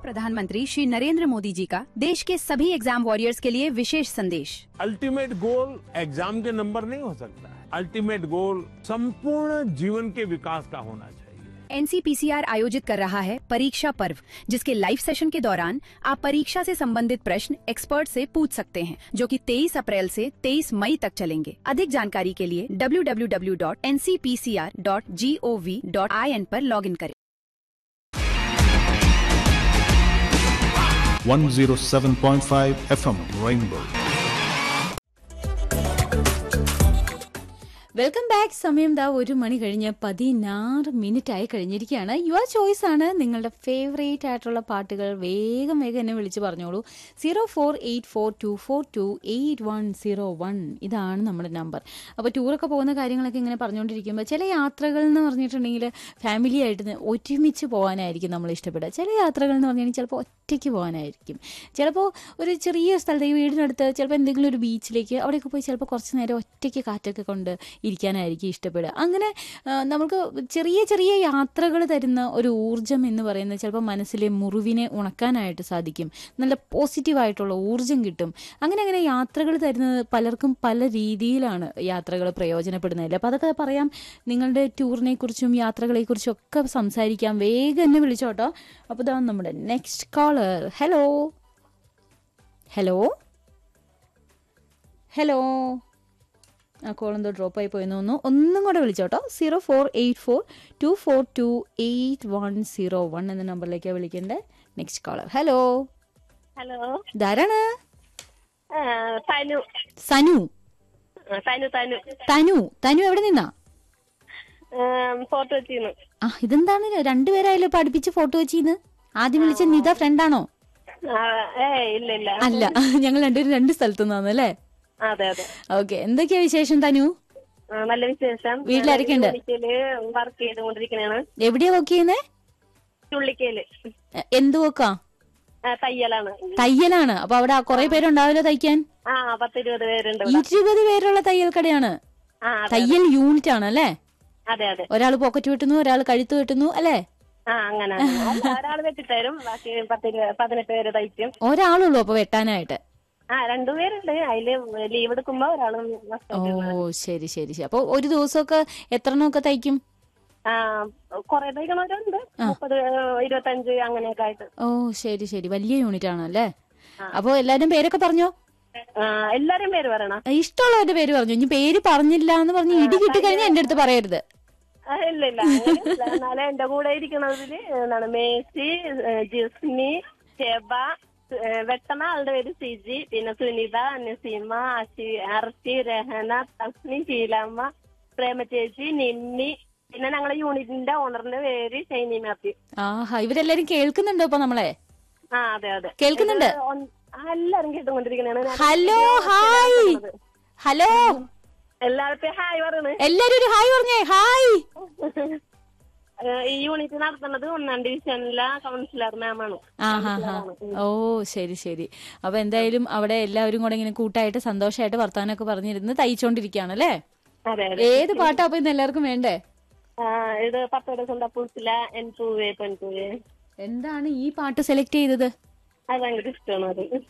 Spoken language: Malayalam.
प्रधानमंत्री श्री नरेंद्र मोदी जी का देश के सभी एग्जाम वॉरियर्स के लिए विशेष संदेश अल्टीमेट गोल एग्जाम के नंबर नहीं हो सकता है अल्टीमेट गोल संपूर्ण जीवन के विकास का होना चाहिए एनसीपीसीआर आयोजित कर रहा है परीक्षा पर्व जिसके लाइव सेशन के दौरान आप परीक्षा से संबंधित प्रश्न एक्सपर्ट से पूछ सकते हैं जो कि 23 अप्रैल से 23 मई तक चलेंगे अधिक जानकारी के लिए www.ncpcr.gov.in पर लॉगिन करें 107.5 FM Rainbow. വെൽക്കം ബാക്ക് സമയം ദാ ഒരു മണി കഴിഞ്ഞ് പതിനാറ് മിനിറ്റ് ആയി കഴിഞ്ഞിരിക്കുകയാണ് യുവർ ചോയ്സ് ആണ് നിങ്ങളുടെ ഫേവറേറ്റ് ആയിട്ടുള്ള പാട്ടുകൾ വേഗം വേഗം എന്നെ വിളിച്ച് പറഞ്ഞോളൂ zero four eight four two four two eight one zero one ഇതാണ് നമ്മുടെ നമ്പർ അപ്പോൾ ടൂറൊക്കെ പോകുന്ന കാര്യങ്ങളൊക്കെ ഇങ്ങനെ പറഞ്ഞുകൊണ്ടിരിക്കുമ്പോൾ ചില യാത്രകൾ എന്ന് പറഞ്ഞിട്ടുണ്ടെങ്കിൽ ഫാമിലി ആയിട്ട് ഒരുമിച്ച് പോകാനായിരിക്കും നമ്മൾ ഇഷ്ടപ്പെടുക ചില യാത്രകൾ എന്ന് പറഞ്ഞാൽ ചിലപ്പോൾ ഒറ്റയ്ക്ക് പോകാനായിരിക്കും ചിലപ്പോൾ ഒരു ചെറിയ സ്ഥലത്ത് ഈ വീടിനടുത്ത് ചിലപ്പോൾ എന്തെങ്കിലും ഒരു ബീച്ചിലേക്ക് അവിടെയൊക്കെ പോയി ചിലപ്പോൾ കുറച്ച് നേരം ഒറ്റയ്ക്ക് കാറ്റൊക്കെ കൊണ്ട് ഇരിക്കാനായിരിക്കും ഇഷ്ടപ്പെടുക അങ്ങനെ ആ, നമുക്ക് ചെറിയ ചെറിയ യാത്രകൾ തരുന്ന ഒരു ഊർജം എന്ന് പറയുന്നത് ചിലപ്പോൾ മനസ്സിലെ മുറിവിനെ ഉണക്കാനായിട്ട് സാധിക്കും നല്ല പോസിറ്റീവായിട്ടുള്ള ഊർജം കിട്ടും അങ്ങനെ അങ്ങനെ യാത്രകൾ തരുന്നത് പലർക്കും പല രീതിയിലാണ് യാത്രകൾ പ്രയോജനപ്പെടുന്നതല്ലേ അപ്പോൾ അതൊക്കെ പറയാം നിങ്ങളുടെ ടൂറിനെ കുറിച്ചും യാത്രകളെ കുറിച്ചും ഒക്കെ സംസാരിക്കാം വേഗം എന്നെ വിളിച്ചോട്ടോ അപ്പോൾ ഇതാ നമ്മുടെ next caller hello hello hello ആ കോൾ എന്തോ ഡ്രോപ്പ് ആയി പോയി തോന്നുന്നു ഒന്നും കൂടെ വിളിച്ചോട്ടോ zero four eight four two four two eight one zero one എന്ന നമ്പറിലേക്കാണ് വിളിക്കേണ്ടത് നെക്സ്റ്റ് കോളർ ഹലോ ഹലോ ധാരാണ് ആ, തനു സനു ആ, തനു തനു തനു തനു എവിടെ നിന്നാ ഫോട്ടോ വെച്ചിരുന്നു ആ ഇതെന്താണ് രണ്ടുപേരായാലും പഠിപ്പിച്ച് ഫോട്ടോ വെച്ചിന്ന് ആദ്യം വിളിച്ച നിത ഫ്രണ്ടാണോ ഏ ഇല്ല ഇല്ല അല്ല ഞങ്ങൾ രണ്ടുപേരും രണ്ട് സ്ഥലത്തു നിന്നാണ് അല്ലേ അതെ അതെ ഓക്കെ എന്തൊക്കെയാ വിശേഷം തനു ആ, നല്ല വിശേഷം വീട്ടിലാരൊക്കെയുണ്ട്? വർക്ക് ചെയ്തുകൊണ്ടിരിക്കണാണ് എവിടെയാ വർക്ക് ചെയ്യുന്നേ ചുള്ളിക്കയില് എ- എന്ത് വക്കാ ആ, തയ്യലാണ് തയ്യലാണ് അപ്പൊ അവിടെ കുറെ പേരുണ്ടാവില്ല തയ്ക്കാൻ ആ പത്തിരുപത് പേരുണ്ട് ഇവിടെ. ഇരുപത് പേരുള്ള തയ്യൽ കടയാണ് ആ അതെ തയ്യൽ യൂണിറ്റ് ആണ് അല്ലേ അതെ അതെ ഒരാൾ പോക്കറ്റ് വെട്ടുന്നു ഒരാൾ കഴുത്ത് വെട്ടുന്നു അല്ലേ ആ അങ്ങനെ ഒരാൾ വെട്ടിത്തരും ബാക്കി പത്തിരുപത് പതിനെട്ട് പേര് തയ്ക്കും ഒരാളുള്ളൂ അപ്പൊ വെട്ടാനായിട്ട് ആ രണ്ടുപേരുണ്ട് അതില് ലീവ് എടുക്കുമ്പോ ഒരാള് ഓ ശരി ശരി ശരി അപ്പൊ ഒരു ദിവസമൊക്കെ എത്ര എണ്ണമൊക്കെ തയ്ക്കും ആ കൊറേ തയ്ക്കണവരുണ്ട് മുപ്പത് ഇരുപത്തഞ്ച് അങ്ങനെയൊക്കെ ആയിട്ട് ഓ ശരി ശരി വലിയ യൂണിറ്റ് ആണ് അല്ലേ അപ്പൊ എല്ലാരും പേരൊക്കെ പറഞ്ഞോ ആ, എല്ലാരും പേര് പറയണം ഇഷ്ടമുള്ളവരുടെ പേര് പറഞ്ഞു ഇനി പേര് പറഞ്ഞില്ല എന്ന് പറഞ്ഞ് ഇടി കിട്ടി കഴിഞ്ഞാൽ എന്റെ അടുത്ത് പറയരുത് ആ, ഇല്ല ഇല്ല അങ്ങനെയല്ല. എന്നാലും എന്റെ കൂടെ ഇരിക്കണതില് എന്താണ് മേസി ഏ, ജിസ്മി ഷെബ ഏ, വെട്ടണ ആളുടെ പേര് സിജി പിന്നെ സുനിത നസീമ അഷി അർച്ചി രഹന തസ്മി ശീലാമ്മ പ്രേമ ചേച്ചി നിമ്മി പിന്നെ ഞങ്ങളെ യൂണിറ്റിന്റെ ഓണറിന്റെ പേര് ഷൈനി മാത്യു ആഹാ ഇവരെല്ലാരും കേൾക്കുന്നുണ്ടോ ഇപ്പൊ നമ്മളെ ആ അതെ അതെ കേൾക്കുന്നുണ്ട് ഇത് ഒന്ന്- ആ, എല്ലാരും കേട്ടുകൊണ്ടിരിക്കണാണ് ഞാൻ ഹലോ ഹായ് ഹലോ എല്ലാവർക്കും ഹായ് പറയണ് എല്ലാരും ഒരു ഹായ് പറഞ്ഞേ ഹായ് ഏ, ഈ യൂണിറ്റ് നടത്തുന്നത് ഒന്നാം ഡിവിഷനിലെ കൗൺസിലർ മാമാണ് ആഹാ ഹാ ഓ ശരി ശരി അപ്പൊ എന്തായാലും അവിടെ എല്ലാവരും കൂടെ ഇങ്ങനെ കൂട്ടായിട്ട് സന്തോഷമായിട്ട് വർത്താനൊക്കെ പറഞ്ഞിരുന്ന് തയ്ച്ചോണ്ടിരിക്കുകയാണ് അല്ലേ അതെ അതെ ഏത് പാട്ടാ അപ്പൊ ഇന്ന് എല്ലാവർക്കും വേണ്ടേ ആ, ഇത് പത്തോടെ സ്വന്തം പുളിച്ചില എൻ പൂവേ പെൺപൂവേ എന്താണ് ഈ പാട്ട് സെലക്ട് ചെയ്തത് അത് ഭയങ്കര ഇഷ്ടമാണ് അത്